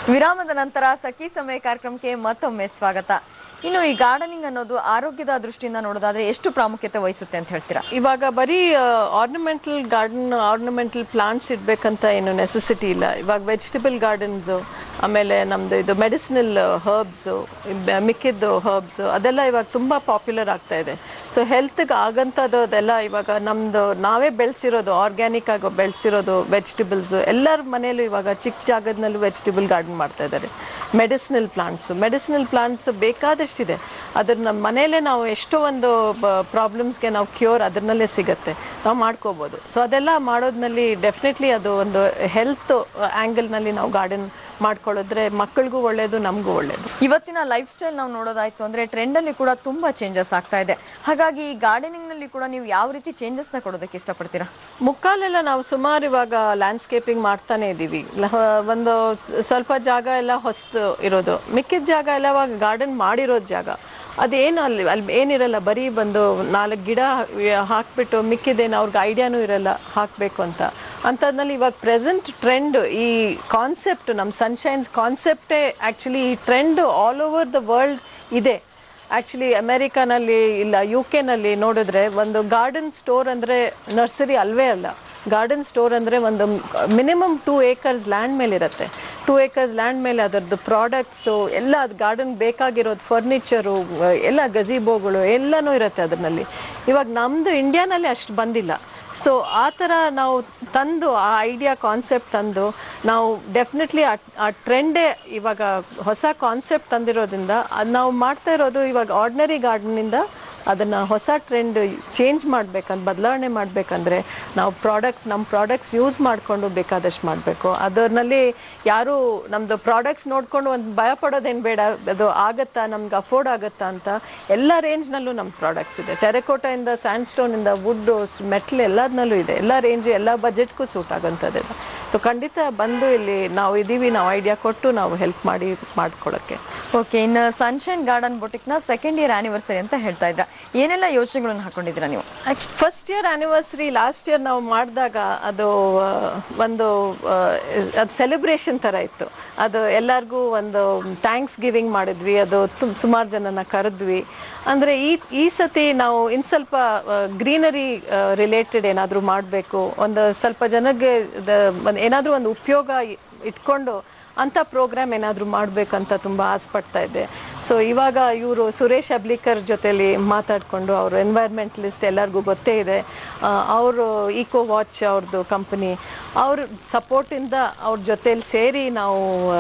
ವಿರಾಮದ ನಂತರ ಸಖಿ ಸಮಯ ಕಾರ್ಯಕ್ರಮಕ್ಕೆ ಮತ್ತೊಮ್ಮೆ ಸ್ವಾಗತ ಇನ್ನು ಈ ಗಾರ್ಡನಿಂಗ್ ಅನ್ನೋದು ಆರೋಗ್ಯದ ದೃಷ್ಟಿಯಿಂದ ನೋಡೋದಾದ್ರೆ ಎಷ್ಟು ಪ್ರಾಮುಖ್ಯತೆ ವಹಿಸುತ್ತೆ ಅಂತ ಹೇಳ್ತೀರಾ ಇವಾಗ ಬರೀ ಆರ್ನಮೆಂಟಲ್ ಗಾರ್ಡನ್ ಆರ್ನಮೆಂಟಲ್ ಪ್ಲಾಂಟ್ಸ್ ಇಡಬೇಕಂತ ಏನು ನೆಸೆಸಿಟಿ ಇಲ್ಲ ಇವಾಗ ವೆಜಿಟಬಲ್ ಗಾರ್ಡನ್ಸು ಆಮೇಲೆ ನಮ್ಮದು ಇದು ಮೆಡಿಸಿನಲ್ ಹರ್ಬ್ಸು ಮಿಕ್ಕಿದ್ದು ಹರ್ಬ್ಸು ಅದೆಲ್ಲ ಇವಾಗ ತುಂಬ ಪಾಪ್ಯುಲರ್ ಆಗ್ತಾ ಇದೆ ಸೊ ಹೆಲ್ತ್ಗೆ ಆಗಂಥದ್ದು ಅದೆಲ್ಲ ಇವಾಗ ನಮ್ಮದು ನಾವೇ ಬೆಳೆಸಿರೋದು ಆರ್ಗ್ಯಾನಿಕ್ ಆಗಿ ಬೆಳೆಸಿರೋದು ವೆಜಿಟಬಲ್ಸು ಎಲ್ಲರ ಮನೇಲೂ ಇವಾಗ ಚಿಕ್ಕ ಜಾಗದಲ್ಲೂ ವೆಜಿಟಬಲ್ ಗಾರ್ಡನ್ ಮಾಡ್ತಾ ಇದ್ದಾರೆ ಮೆಡಿಸಿನಲ್ ಪ್ಲಾಂಟ್ಸು ಮೆಡಿಸಿನಲ್ ಪ್ಲಾಂಟ್ಸ್ ಬೇಕಾದಷ್ಟಿದೆ ಅದ್ರ ನಮ್ಮ ಮನೇಲೇ ನಾವು ಎಷ್ಟೋ ಒಂದು ಪ್ರಾಬ್ಲಮ್ಸ್ಗೆ ನಾವು ಕ್ಯೂರ್ ಅದನ್ನಲ್ಲೇ ಸಿಗುತ್ತೆ ನಾವು ಮಾಡ್ಕೋಬೋದು ಸೊ ಅದೆಲ್ಲ ಮಾಡೋದ್ರಲ್ಲಿ ಡೆಫಿನೆಟ್ಲಿ ಅದು ಒಂದು ಹೆಲ್ತ್ ಆ್ಯಂಗಲ್ನಲ್ಲಿ ನಾವು ಗಾರ್ಡನ್ ಮಾಡ್ಕೊಳ್ಳಿದ್ರೆ ಮಕ್ಕಳಿಗೂ ಒಳ್ಳೆಯದು ನಮಗೂ ಒಳ್ಳೆಯದು ಇವತ್ತಿನ ಲೈಫ್ ಸ್ಟೈಲ್ ನಾವು ನೋಡೋದಾಯ್ತು ಅಂದ್ರೆ ಟ್ರೆಂಡ್ ಅಲ್ಲಿ ಕೂಡ ತುಂಬಾ ಚೇಂಜಸ್ ಆಗ್ತಾ ಇದೆ ಹಾಗಾಗಿ ಈ ಗಾರ್ಡನಿಂಗ್ ನಲ್ಲಿ ಕೂಡ ನೀವು ಯಾವ ರೀತಿ ಚೇಂಜಸ್ ನ ಕೊಡೋದಕ್ಕೆ ಇಷ್ಟಪಡ್ತೀರಾ ಮುಕ್ಕಾಲೆಲ್ಲ ನಾವು ಸುಮಾರು ಇವಾಗ ಲ್ಯಾಂಡ್ಸ್ಕೇಪಿಂಗ್ ಮಾಡ್ತಾನೆ ಇದ್ದೀವಿ ಲ- ಒಂದು ಸ್- ಸ್ವಲ್ಪ ಜಾಗ ಎಲ್ಲ ಹೊಸ್ತು ಇರೋದು ಮಿಕ್ಕಿದ ಜಾಗ ಎಲ್ಲ ಇವಾಗ ಗಾರ್ಡನ್ ಮಾಡಿರೋದು ಜಾಗ ಅದೇನು ಅಲ್ಲಿ ಅಲ್ಲಿ ಏನಿರಲ್ಲ ಬರೀ ಬಂದು ನಾಲ್ಕು ಗಿಡ ಹಾಕ್ಬಿಟ್ಟು ಮಿಕ್ಕಿದೇನು ಅವ್ರಿಗೆ ಐಡಿಯಾನೂ ಇರಲ್ಲ ಹಾಕಬೇಕು ಅಂತ ಅಂಥದ್ನಲ್ಲಿ ಇವಾಗ ಪ್ರೆಸೆಂಟ್ ಟ್ರೆಂಡ್ ಈ ಕಾನ್ಸೆಪ್ಟ್ ನಮ್ಮ ಸನ್ಶೈನ್ಸ್ ಕಾನ್ಸೆಪ್ಟೇ ಆ್ಯಕ್ಚುಲಿ ಈ trend all over the world ಇದೆ ಆ್ಯಕ್ಚುಲಿ ಅಮೆರಿಕಾನಲ್ಲಿ ಇಲ್ಲ ಯು ಕೆನಲ್ಲಿ ನೋಡಿದ್ರೆ ಒಂದು ಗಾರ್ಡನ್ ಸ್ಟೋರ್ ಅಂದರೆ ನರ್ಸರಿ ಅಲ್ವೇ ಅಲ್ಲ ಗಾರ್ಡನ್ ಸ್ಟೋರ್ ಅಂದರೆ ಒಂದು ಮಿನಿಮಮ್ ಟೂ ಏಕರ್ಸ್ ಲ್ಯಾಂಡ್ ಮೇಲೆ ಇರುತ್ತೆ ಟೂ ಏಕರ್ಸ್ ಲ್ಯಾಂಡ್ ಮೇಲೆ ಅದರದ್ದು ಪ್ರಾಡಕ್ಟ್ಸು ಎಲ್ಲ ಅದು ಗಾರ್ಡನ್ ಬೇಕಾಗಿರೋದು ಫರ್ನಿಚರು ಎಲ್ಲ ಗಜೀಬೋಗಳು ಎಲ್ಲನೂ ಇರುತ್ತೆ ಅದರಲ್ಲಿ ಇವಾಗ ನಮ್ಮದು ಇಂಡಿಯಾನಲ್ಲಿ ಅಷ್ಟು ಬಂದಿಲ್ಲ ಸೊ ಆ ಥರ ನಾವು ತಂದು ಆ ಐಡಿಯಾ ಕಾನ್ಸೆಪ್ಟ್ ತಂದು ನಾವು ಡೆಫಿನೆಟ್ಲಿ ಆ ಟ್ರೆಂಡೇ ಇವಾಗ ಹೊಸ ಕಾನ್ಸೆಪ್ಟ್ ತಂದಿರೋದ್ರಿಂದ ಅದು ನಾವು ಮಾಡ್ತಾ ಇರೋದು ಇವಾಗ ಆರ್ಡಿನರಿ ಗಾರ್ಡನಿಂದ ಅದನ್ನು ಹೊಸ ಟ್ರೆಂಡ್ ಚೇಂಜ್ ಮಾಡ್ಬೇಕಂತ ಬದಲಾವಣೆ ಮಾಡಬೇಕಂದ್ರೆ ನಾವು ಪ್ರಾಡಕ್ಟ್ಸ್ ನಮ್ಮ ಪ್ರಾಡಕ್ಟ್ಸ್ ಯೂಸ್ ಮಾಡಿಕೊಂಡು ಬೇಕಾದಷ್ಟು ಮಾಡಬೇಕು ಅದರಲ್ಲಿ ಯಾರು ನಮ್ಮದು ಪ್ರಾಡಕ್ಟ್ಸ್ ನೋಡ್ಕೊಂಡು ಒಂದು ಭಯ ಪಡೋದೇನು ಬೇಡ ಅದು ಆಗತ್ತಾ ನಮ್ಗೆ ಅಫೋರ್ಡ್ ಆಗುತ್ತಾ ಅಂತ ಎಲ್ಲ ರೇಂಜ್ನಲ್ಲೂ ನಮ್ಮ ಪ್ರಾಡಕ್ಟ್ಸ್ ಇದೆ ಟೆರೆಕೋಟಾಯಿಂದ ಸ್ಯಾಂಡ್ ಸ್ಟೋನಿಂದ ವುಡ್ಡು ಮೆಟ್ಲ್ ಎಲ್ಲದನ್ನಲ್ಲೂ ಇದೆ ಎಲ್ಲ ರೇಂಜ್ ಎಲ್ಲ ಬಜೆಟ್ಗೂ ಸೂಟ್ ಆಗೋಂಥದ್ದು ಇದೆ ಸೊ ಖಂಡಿತ ಬಂದು ಇಲ್ಲಿ ನಾವು ಇದ್ದೀವಿ ನಾವು ಐಡಿಯಾ ಕೊಟ್ಟು ನಾವು ಹೆಲ್ಪ್ ಮಾಡಿ ಮಾಡ್ಕೊಳ್ಳೋಕ್ಕೆ ಓಕೆ ಇನ್ನು ಸನ್ಶೈನ್ ಗಾರ್ಡನ್ ಬೊಟಿಕ್ ನ ಸೆಕೆಂಡ್ ಇಯರ್ ಆನಿವರ್ಸರಿ ಅಂತ ಹೇಳ್ತಾ ಇದ್ರ ಏನೆಲ್ಲ ಯೋಚನೆಗಳನ್ನು ಹಾಕೊಂಡಿದ್ದೀರಾ ನೀವು first year anniversary last year ನಾವು ಮಾಡಿದಾಗ ಅದು ಆ, ಒಂದು ಆ, ಅದು ಸೆಲೆಬ್ರೇಷನ್ ಥರ ಇತ್ತು ಅದು ಎಲ್ಲರಿಗೂ ಒಂದು ಥ್ಯಾಂಕ್ಸ್ ಗಿವಿಂಗ್ ಮಾಡಿದ್ವಿ ಅದು ತುಂಬ ಸುಮಾರು ಜನನ ಕರೆದ್ವಿ ಅಂದರೆ ಈ ಈ ಸತಿ ನಾವು ಇನ್ನು ಸ್ವಲ್ಪ ಗ್ರೀನರಿ ರಿಲೇಟೆಡ್ ಏನಾದರೂ ಮಾಡಬೇಕು ಒಂದು ಸ್ವಲ್ಪ ಜನಕ್ಕೆ ಏನಾದರೂ ಒಂದು ಉಪಯೋಗ ಇ- ಇಟ್ಕೊಂಡು ಅಂಥ ಪ್ರೋಗ್ರಾಮ್ ಏನಾದರೂ ಮಾಡಬೇಕಂತ ತುಂಬ ಆಸೆಪಡ್ತಾ ಇದ್ದೆ ಸೊ ಇವಾಗ ಇವರು ಸುರೇಶ್ ಅಬ್ಲಿಕರ್ ಜೊತೆಲಿ ಮಾತಾಡಿಕೊಂಡು ಅವರು ಎನ್ವೈರ್ಮೆಂಟಲಿಸ್ಟ್ ಎಲ್ಲರಿಗೂ ಗೊತ್ತೇ ಇದೆ ಅವರು ಈಕೋ ವಾಚ್ ಅವ್ರದ್ದು ಕಂಪನಿ ಅವ್ರ ಸಪೋರ್ಟಿಂದ ಅವ್ರ ಜೊತೇಲಿ ಸೇರಿ ನಾವು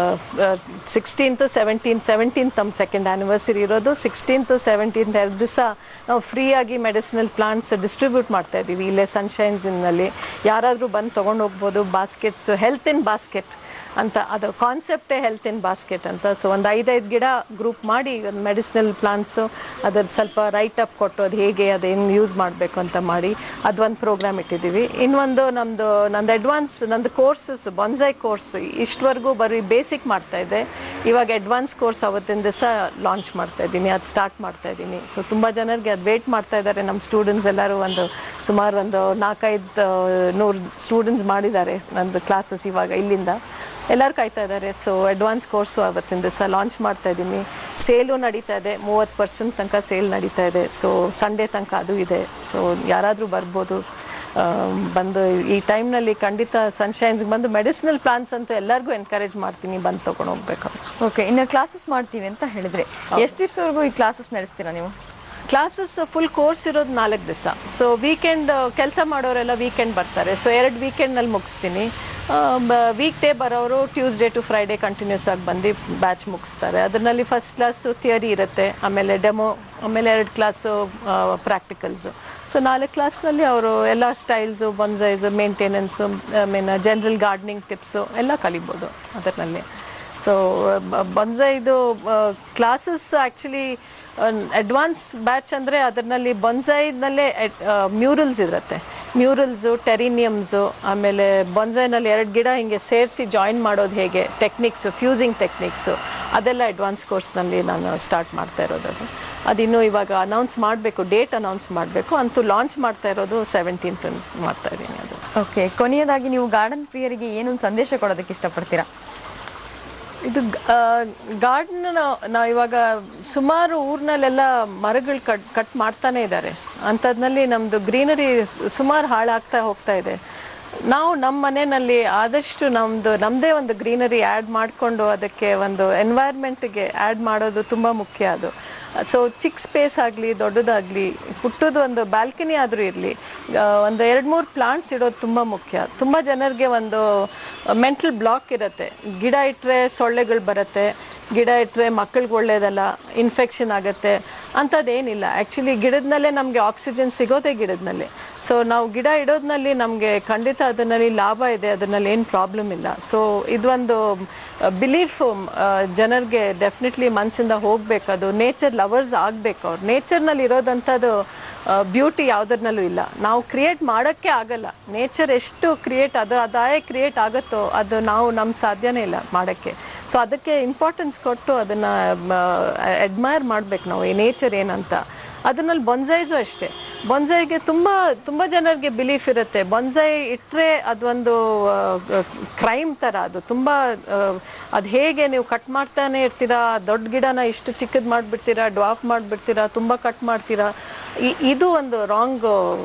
ಸಿಕ್ಸ್ಟೀನ್ತು ಸೆವೆಂಟೀನ್ ಸೆವೆಂಟೀನ್ತ್ ನಮ್ಮ ಸೆಕೆಂಡ್ ಆ್ಯನಿವರ್ಸರಿ ಇರೋದು ಸಿಕ್ಸ್ಟೀನ್ತು ಸೆವೆಂಟೀನ್ತ್ ಎರಡು ದಿವಸ ನಾವು ಫ್ರೀಯಾಗಿ ಮೆಡಿಸಿನಲ್ ಪ್ಲಾಂಟ್ಸ್ ಡಿಸ್ಟ್ರಿಬ್ಯೂಟ್ ಮಾಡ್ತಾ ಇದ್ದೀವಿ ಇಲ್ಲೇ ಸನ್ಶೈನ್ಸ್ನಲ್ಲಿ ಯಾರಾದರೂ ಬಂದು ತೊಗೊಂಡು ಹೋಗ್ಬೋದು ಬಾಸ್ಕೆಟ್ಸ್ ಹೆಲ್ತ್ ಇನ್ ಬಾಸ್ಕೆಟ್ ಅಂತ ಅದು ಕಾನ್ಸೆಪ್ಟೇ ಹೆಲ್ತ್ ಇನ್ ಬಾಸ್ಕೆಟ್ ಅಂತ ಸೊ ಒಂದು ಐದೈದು ಗಿಡ ಗ್ರೂಪ್ ಮಾಡಿ ಒಂದು ಮೆಡಿಸಿನಲ್ ಪ್ಲಾಂಟ್ಸು ಅದ್ರದ್ದು ಸ್ವಲ್ಪ ರೈಟ್ ಅಪ್ ಕೊಟ್ಟು ಅದು ಹೇಗೆ ಅದೇನು ಯೂಸ್ ಮಾಡಬೇಕು ಅಂತ ಮಾಡಿ ಅದೊಂದು ಪ್ರೋಗ್ರಾಮ್ ಇಟ್ಟಿದ್ದೀವಿ ಇನ್ನೊಂದು ನಮ್ಮದು ನಂದು ಅಡ್ವಾನ್ಸ್ ನಂದು ಕೋರ್ಸಸ್ ಬೊನ್ಸೈ ಕೋರ್ಸ್ ಇಷ್ಟವರೆಗೂ ಬರೀ ಬೇಸಿಕ್ ಮಾಡ್ತಾ ಇದ್ದೆ ಇವಾಗ ಅಡ್ವಾನ್ಸ್ ಕೋರ್ಸ್ ಅವತ್ತಿನ ದಿವಸ ಲಾಂಚ್ ಮಾಡ್ತಾ ಇದ್ದೀನಿ ಅದು ಸ್ಟಾರ್ಟ್ ಮಾಡ್ತಾ ಇದ್ದೀನಿ ಸೊ ತುಂಬ ಜನರಿಗೆ ಅದು ವೇಟ್ ಮಾಡ್ತಾ ಇದ್ದಾರೆ ನಮ್ಮ ಸ್ಟೂಡೆಂಟ್ಸ್ ಎಲ್ಲರೂ ಒಂದು ಸುಮಾರು ಒಂದು ನಾಲ್ಕೈದು ನೂರು ಸ್ಟೂಡೆಂಟ್ಸ್ ಮಾಡಿದ್ದಾರೆ ನಂದು ಕ್ಲಾಸಸ್ ಇವಾಗ ಇಲ್ಲಿಂದ ಎಲ್ಲರೂ ಕಾಯ್ತಾ ಇದ್ದಾರೆ ಸೊ ಅಡ್ವಾನ್ಸ್ ಕೋರ್ಸು ಅವತ್ತಿನ ದಿವಸ ಲಾಂಚ್ ಮಾಡ್ತಾ ಇದ್ದೀನಿ ಸೇಲು ನಡೀತಾ ಇದೆ ಮೂವತ್ತು ಪರ್ಸೆಂಟ್ ತನಕ ಸೇಲ್ ನಡೀತಾ ಇದೆ ಸೊ ಸಂಡೇ ತನಕ ಅದು ಇದೆ ಸೊ ಯಾರಾದರೂ ಬರ್ಬೋದು ಆ, ಬಂದು ಈ ಟೈಮ್ನಲ್ಲಿ ಖಂಡಿತ ಸನ್ಶೈನ್ಸ್ಗೆ ಬಂದು ಮೆಡಿಸಿನಲ್ ಪ್ಲಾನ್ಸ್ ಅಂತೂ ಎಲ್ಲರಿಗೂ ಎನ್ಕರೇಜ್ ಮಾಡ್ತೀನಿ ಬಂದು ತೊಗೊಂಡು ಹೋಗ್ಬೇಕು ಓಕೆ ಇನ್ನು ಕ್ಲಾಸಸ್ ಮಾಡ್ತೀವಿ ಅಂತ ಹೇಳಿದ್ರಿ ಎಷ್ಟು ದಿವಸವರೆಗೂ ಈ ಕ್ಲಾಸಸ್ ನಡೆಸ್ತೀರಾ ನೀವು ಕ್ಲಾಸಸ್ ಫುಲ್ ಕೋರ್ಸ್ ಇರೋದು ನಾಲ್ಕು ದಿವಸ ಸೊ ವೀಕೆಂಡ್ ಕೆಲಸ ಮಾಡೋರೆಲ್ಲ ವೀಕೆಂಡ್ ಬರ್ತಾರೆ ಸೊ ಎರಡು ವೀಕೆಂಡ್ನಲ್ಲಿ ಮುಗಿಸ್ತೀನಿ ವೀಕ್ ಡೇ ಬರೋರು ಟ್ಯೂಸ್ಡೇ ಟು ಫ್ರೈಡೇ ಕಂಟಿನ್ಯೂಸ್ ಆಗಿ ಬಂದು ಬ್ಯಾಚ್ ಮುಗಿಸ್ತಾರೆ ಅದರಲ್ಲಿ ಫಸ್ಟ್ ಕ್ಲಾಸು ಥಿಯರಿ ಇರುತ್ತೆ ಆಮೇಲೆ ಡೆಮೋ ಆಮೇಲೆ ಎರಡು ಕ್ಲಾಸು ಪ್ರಾಕ್ಟಿಕಲ್ಸು ಸೊ ನಾಲ್ಕು ಕ್ಲಾಸ್ನಲ್ಲಿ ಅವರು ಎಲ್ಲ styles bonsais maintenance I mean general gardening tips ಎಲ್ಲ ಕಲಿಬೋದು ಅದರಲ್ಲಿ ಸೊ ಬೊನ್ಸೈದು ಕ್ಲಾಸಸ್ ಆ್ಯಕ್ಚುಲಿ ಅಡ್ವಾನ್ಸ್ ಬ್ಯಾಚ್ ಅಂದರೆ ಅದರಲ್ಲಿ ಬೊನ್ಸೈನಲ್ಲೇ ಮ್ಯೂರಲ್ಸ್ ಇರುತ್ತೆ ಮ್ಯೂರಲ್ಸು ಟೆರಿನಿಯಮ್ಸು ಆಮೇಲೆ ಬೊನ್ಸೈನಲ್ಲಿ ಎರಡು ಗಿಡ ಹಿಂಗೆ ಸೇರಿಸಿ ಜಾಯಿನ್ ಮಾಡೋದು ಹೇಗೆ ಟೆಕ್ನಿಕ್ಸು ಫ್ಯೂಸಿಂಗ್ ಟೆಕ್ನಿಕ್ಸು ಅದೆಲ್ಲ ಅಡ್ವಾನ್ಸ್ ಕೋರ್ಸ್ನಲ್ಲಿ ನಾನು ಸ್ಟಾರ್ಟ್ ಮಾಡ್ತಾ ಇರೋದು ಅದು ಅದಿನ್ನೂ ಇವಾಗ ಅನೌನ್ಸ್ ಮಾಡಬೇಕು ಡೇಟ್ ಅನೌನ್ಸ್ ಮಾಡಬೇಕು ಅಂತೂ ಲಾಂಚ್ ಮಾಡ್ತಾ ಇರೋದು ಸೆವೆಂಟೀನ್ತ್ ಮಾಡ್ತಾ ಇದ್ದೀನಿ ಅದು ಓಕೆ ಕೊನೆಯದಾಗಿ ನೀವು ಗಾರ್ಡನ್ ಪ್ರಿಯರಿಗೆ ಏನೊಂದು ಸಂದೇಶ ಕೊಡೋದಕ್ಕೆ ಇಷ್ಟಪಡ್ತೀರಾ ಇದು ಗಾರ್ಡನ್ ನಾವು ಇವಾಗ ಸುಮಾರು ಊರಿನಲ್ಲೆಲ್ಲ ಮರಗಳು ಕಟ್ ಕಟ್ ಮಾಡ್ತಾನೆ ಇದ್ದಾರೆ ಅಂಥದ್ನಲ್ಲಿ ನಮ್ಮದು ಗ್ರೀನರಿ ಸುಮಾರು ಹಾಳಾಗ್ತಾ ಹೋಗ್ತಾ ಇದೆ ನಾವು ನಮ್ಮ ಮನೆಯಲ್ಲಿ ಆದಷ್ಟು ನಮ್ಮದು ನಮ್ಮದೇ ಒಂದು ಗ್ರೀನರಿ ಆ್ಯಡ್ ಮಾಡಿಕೊಂಡು ಅದಕ್ಕೆ ಒಂದು ಎನ್ವೈರ್ಮೆಂಟ್ಗೆ ಆ್ಯಡ್ ಮಾಡೋದು ತುಂಬ ಮುಖ್ಯ ಅದು ಸೊ ಚಿಕ್ಕ ಸ್ಪೇಸ್ ಆಗಲಿ ದೊಡ್ಡದಾಗಲಿ ಪುಟ್ಟದು ಒಂದು ಬ್ಯಾಲ್ಕನಿ ಆದರೂ ಇರಲಿ ಒಂದು ಎರಡು ಮೂರು ಪ್ಲಾಂಟ್ಸ್ ಇಡೋದು ತುಂಬ ಮುಖ್ಯ ತುಂಬ ಜನರಿಗೆ ಒಂದು ಮೆಂಟಲ್ ಬ್ಲಾಕ್ ಇರುತ್ತೆ ಗಿಡ ಇಟ್ಟರೆ ಸೊಳ್ಳೆಗಳು ಬರುತ್ತೆ ಗಿಡ ಇಟ್ಟರೆ ಮಕ್ಕಳಿಗೆ ಒಳ್ಳೇದಲ್ಲ ಇನ್ಫೆಕ್ಷನ್ ಆಗುತ್ತೆ ಅಂಥದ್ದೇನಿಲ್ಲ ಆ್ಯಕ್ಚುಲಿ ಗಿಡದ್ನಲ್ಲೇ ನಮಗೆ ಆಕ್ಸಿಜನ್ ಸಿಗೋದೇ ಗಿಡದ್ನಲ್ಲೇ ಸೊ ನಾವು ಗಿಡ ಇಡೋದ್ನಲ್ಲಿ ನಮಗೆ ಖಂಡಿತ ಅದರಲ್ಲಿ ಲಾಭ ಇದೆ ಅದರಲ್ಲಿ ಏನು ಪ್ರಾಬ್ಲಮ್ ಇಲ್ಲ ಸೊ ಇದೊಂದು ಬಿಲೀಫ್ ಜನರಿಗೆ ಡೆಫಿನೆಟ್ಲಿ ಮನಸ್ಸಿಂದ ಹೋಗ್ಬೇಕು ಅದು ನೇಚರ್ ಲವರ್ಸ್ ಆಗಬೇಕು ಅವ್ರು ನೇಚರ್ನಲ್ಲಿ ಇರೋದಂಥದ್ದು ಬ್ಯೂಟಿ ಯಾವುದರಲ್ಲೂ ಇಲ್ಲ ನಾವು ಕ್ರಿಯೇಟ್ ಮಾಡೋಕ್ಕೆ ಆಗಲ್ಲ ನೇಚರ್ ಎಷ್ಟು ಕ್ರಿಯೇಟ್ ಅದು ಅದಾಯ ಕ್ರಿಯೇಟ್ ಆಗುತ್ತೋ ಅದು ನಾವು ನಮ್ಮ ಸಾಧ್ಯನೇ ಇಲ್ಲ ಮಾಡೋಕ್ಕೆ ಸೊ ಅದಕ್ಕೆ ಇಂಪಾರ್ಟೆನ್ಸ್ ಕೊಟ್ಟು ಅದನ್ನು ಅಡ್ಮೈರ್ ಮಾಡ್ಬೇಕು ನಾವು ಈ ನೇಚರ್ ಏನಂತ ಅದರಲ್ಲಿ ಬೊನ್ಸೈಸು ಅಷ್ಟೇ ಬೊನ್ಸೈಗೆ ತುಂಬ ತುಂಬ ಜನರಿಗೆ ಬಿಲೀಫ್ ಇರುತ್ತೆ ಬೊನ್ಸೈ ಇಟ್ಟರೆ ಅದೊಂದು ಕ್ರೈಮ್ ಥರ ಅದು ತುಂಬ ಅದು ಹೇಗೆ ನೀವು ಕಟ್ ಮಾಡ್ತಾನೆ ಇರ್ತೀರಾ ದೊಡ್ಡ ಗಿಡನ ಇಷ್ಟು ಚಿಕ್ಕದು ಮಾಡಿಬಿಡ್ತೀರಾ ಡ್ವಾಫ್ ಮಾಡಿಬಿಡ್ತೀರಾ ತುಂಬ ಕಟ್ ಮಾಡ್ತೀರಾ ಇ- ಇದು ಒಂದು ರಾಂಗ್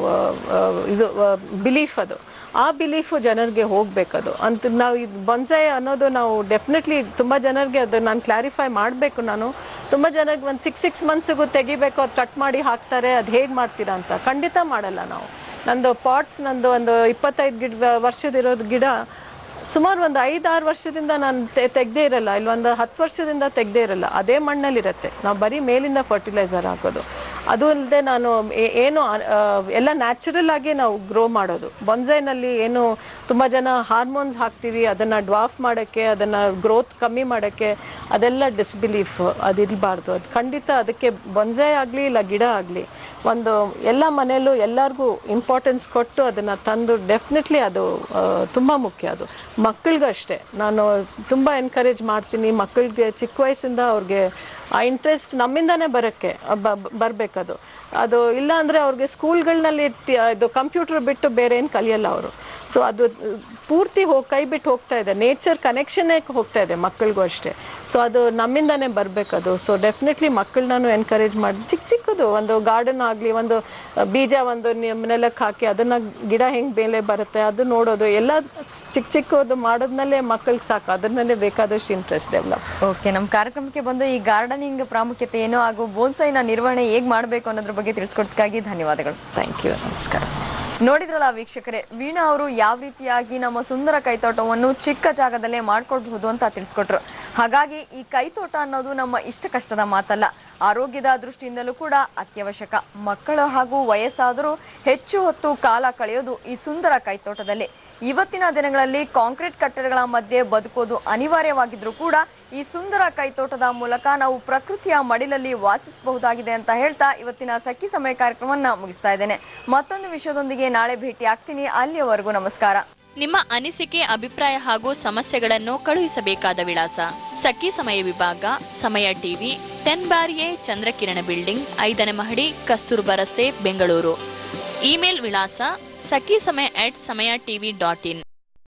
ಇದು ಬಿಲೀಫ್ ಅದು ಆ ಬಿಲೀಫು ಜನರಿಗೆ ಹೋಗ್ಬೇಕದು ಅಂತ ನಾವು ಇದು ಬೊನ್ಸಾಯ್ ಅನ್ನೋದು ನಾವು ಡೆಫಿನೆಟ್ಲಿ ತುಂಬ ಜನರಿಗೆ ಅದು ನಾನು ಕ್ಲಾರಿಫೈ ಮಾಡಬೇಕು ನಾನು ತುಂಬ ಜನಕ್ಕೆ ಒಂದು ಸಿಕ್ಸ್ ಸಿಕ್ಸ್ ಮಂತ್ಸಿಗೂ ತೆಗಿಬೇಕು ಅದು ಕಟ್ ಮಾಡಿ ಹಾಕ್ತಾರೆ ಅದು ಹೇಗೆ ಮಾಡ್ತೀರಾ ಅಂತ ಖಂಡಿತ ಮಾಡಲ್ಲ ನಾವು ನಂದು ಪಾಟ್ಸ್ ನಂದು ಒಂದು ಇಪ್ಪತ್ತೈದು ಗಿಡ ವರ್ಷದಿರೋದು ಗಿಡ ಸುಮಾರು ಒಂದು ಐದಾರು ವರ್ಷದಿಂದ ನಾನು ತೆಗ್ದೇ ಇರಲ್ಲ ಇಲ್ಲಿ ಒಂದು ಹತ್ತು ವರ್ಷದಿಂದ ತೆಗ್ದೇ ಇರಲ್ಲ ಅದೇ ಮಣ್ಣಲ್ಲಿರುತ್ತೆ ನಾವು ಬರೀ ಮೇಲಿಂದ ಫರ್ಟಿಲೈಸರ್ ಹಾಕೋದು ಅದು ಅಲ್ಲದೆ ನಾನು ಏ- ಏನು ಆ, ಎಲ್ಲ ನ್ಯಾಚುರಲ್ ಆಗಿ ನಾವು ಗ್ರೋ ಮಾಡೋದು ಬೊನ್ಸೈನಲ್ಲಿ ಏನು ತುಂಬ ಜನ ಹಾರ್ಮೋನ್ಸ್ ಹಾಕ್ತೀವಿ ಅದನ್ನು ಡ್ವಾಫ್ ಮಾಡೋಕ್ಕೆ ಅದನ್ನು ಗ್ರೋತ್ ಕಮ್ಮಿ ಮಾಡೋಕ್ಕೆ ಅದೆಲ್ಲ ಡಿಸ್ಬಿಲೀಫ್ ಅದಿರಬಾರ್ದು ಅದು ಖಂಡಿತ ಅದಕ್ಕೆ ಬೊನ್ಸೈ ಆಗಲಿ ಇಲ್ಲ ಗಿಡ ಆಗಲಿ ಒಂದು ಎಲ್ಲ ಮನೆಯಲ್ಲೂ ಎಲ್ಲರಿಗೂ ಇಂಪಾರ್ಟೆನ್ಸ್ ಕೊಟ್ಟು ಅದನ್ನು ತಂದು ಡೆಫಿನೆಟ್ಲಿ ಅದು ತುಂಬ ಮುಖ್ಯ ಅದು ಮಕ್ಕಳಿಗೂ ಅಷ್ಟೇ ನಾನು ತುಂಬ ಎನ್ಕರೇಜ್ ಮಾಡ್ತೀನಿ ಮಕ್ಕಳಿಗೆ ಚಿಕ್ಕ ವಯಸ್ಸಿಂದ ಅವ್ರಿಗೆ ಆ ಇಂಟ್ರೆಸ್ಟ್ ನಮ್ಮಿಂದನೇ ಬರೋಕ್ಕೆ ಬರಬೇಕದು ಅದು ಇಲ್ಲ ಅಂದರೆ ಅವ್ರಿಗೆ ಸ್ಕೂಲ್ಗಳಲ್ಲಿ ಇದು ಕಂಪ್ಯೂಟರ್ ಬಿಟ್ಟು ಬೇರೆ ಏನು ಕಲಿಯಲ್ಲ ಅವರು ಸೊ ಅದು ಪೂರ್ತಿ ಹೋಗಿ ಕೈ ಬಿಟ್ಟು ಹೋಗ್ತಾ ಇದೆ ನೇಚರ್ ಕನೆಕ್ಷನ್ನೇ ಹೋಗ್ತಾ ಇದೆ ಮಕ್ಕಳಿಗೂ ಅಷ್ಟೇ ಸೊ ಅದು ನಮ್ಮಿಂದನೇ ಬರಬೇಕದು ಸೊ ಡೆಫಿನೆಟ್ಲಿ ಮಕ್ಕಳನ್ನೂ ಎನ್ಕರೇಜ್ ಮಾಡಿ ಚಿಕ್ಕ ಚಿಕ್ಕದು ಒಂದು ಗಾರ್ಡನ್ ಆಗಲಿ ಒಂದು ಬೀಜ ಒಂದು ನಿ- ನೆಲಕ್ಕೆ ಹಾಕಿ ಅದನ್ನು ಗಿಡ ಹೆಂಗೆ ಮೇಲೆ ಬರುತ್ತೆ ಅದು ನೋಡೋದು ಎಲ್ಲ ಚಿಕ್ಕ ಚಿಕ್ಕದು ಮಾಡೋದ್ನಲ್ಲೇ ಮಕ್ಕಳಿಗೆ ಸಾಕು ಅದನ್ನಲ್ಲೇ ಬೇಕಾದಷ್ಟು ಇಂಟ್ರೆಸ್ಟ್ ಡೆವಲಪ್ ಓಕೆ ನಮ್ಮ ಕಾರ್ಯಕ್ರಮಕ್ಕೆ ಬಂದು ಈ ಗಾರ್ಡನಿಂಗ್ ಪ್ರಾಮುಖ್ಯತೆ ಏನು ಹಾಗೂ ಬೋನ್ಸೈನ ನಿರ್ವಹಣೆ ಹೇಗೆ ಮಾಡಬೇಕು ಅನ್ನೋದ್ರ ಬಗ್ಗೆ ತಿಳಿಸ್ಕೊಡ್ತಕ್ಕಾಗಿ ಧನ್ಯವಾದಗಳು ಥ್ಯಾಂಕ್ ಯು ನಮಸ್ಕಾರ ನೋಡಿದ್ರಲ್ಲ ವೀಕ್ಷಕರೇ ವೀಣಾ ಅವರು ಯಾವ ರೀತಿಯಾಗಿ ನಮ್ಮ ಸುಂದರ ಕೈತೋಟವನ್ನು ಚಿಕ್ಕ ಜಾಗದಲ್ಲೇ ಮಾಡ್ಕೊಳ್ಬಹುದು ಅಂತ ತಿಳಿಸ್ಕೊಟ್ರು ಹಾಗಾಗಿ ಈ ಕೈತೋಟ ಅನ್ನೋದು ನಮ್ಮ ಇಷ್ಟ ಕಷ್ಟದ ಮಾತಲ್ಲ ಆರೋಗ್ಯದ ದೃಷ್ಟಿಯಿಂದಲೂ ಕೂಡ ಅತ್ಯವಶ್ಯಕ ಮಕ್ಕಳು ಹಾಗೂ ವಯಸ್ಸಾದರೂ ಹೆಚ್ಚು ಹೊತ್ತು ಕಾಲ ಕಳೆಯೋದು ಈ ಸುಂದರ ಕೈತೋಟದಲ್ಲಿ ಇವತ್ತಿನ ದಿನಗಳಲ್ಲಿ ಕಾಂಕ್ರೀಟ್ ಕಟ್ಟಡಗಳ ಮಧ್ಯೆ ಬದುಕೋದು ಅನಿವಾರ್ಯವಾಗಿದ್ರೂ ಕೂಡ ಈ ಸುಂದರ ಕೈತೋಟದ ಮೂಲಕ ನಾವು ಪ್ರಕೃತಿಯ ಮಡಿಲಲ್ಲಿ ವಾಸಿಸಬಹುದಾಗಿದೆ ಅಂತ ಹೇಳ್ತಾ ಇವತ್ತಿನ ಸಖಿ ಸಮಯ ಕಾರ್ಯಕ್ರಮವನ್ನ ಮುಗಿಸ್ತಾ ಇದ್ದೇನೆ ಮತ್ತೊಂದು ವಿಷಯದೊಂದಿಗೆ ನಾಳೆ ಭೇಟಿ ಆಗ್ತೀನಿ ಅಲ್ಲಿಯವರೆಗೂ ನಮಸ್ಕಾರ ನಿಮ್ಮ ಅನಿಸಿಕೆ ಅಭಿಪ್ರಾಯ ಹಾಗೂ ಸಮಸ್ಯೆಗಳನ್ನು ಕಳುಹಿಸಬೇಕಾದ ವಿಳಾಸ ಸಖಿ ಸಮಯ ವಿಭಾಗ Samaya TV ten bar A Chandrakirana building ಐದನೇ ಮಹಡಿ ಕಸ್ತೂರ್ಬಾ ರಸ್ತೆ ಬೆಂಗಳೂರು ಇಮೇಲ್ ವಿಳಾಸ ಸಖಿ ಸಮಯ ಅಟ್ ಸಮಯ ಟಿವಿ ಡಾಟ್ ಇನ್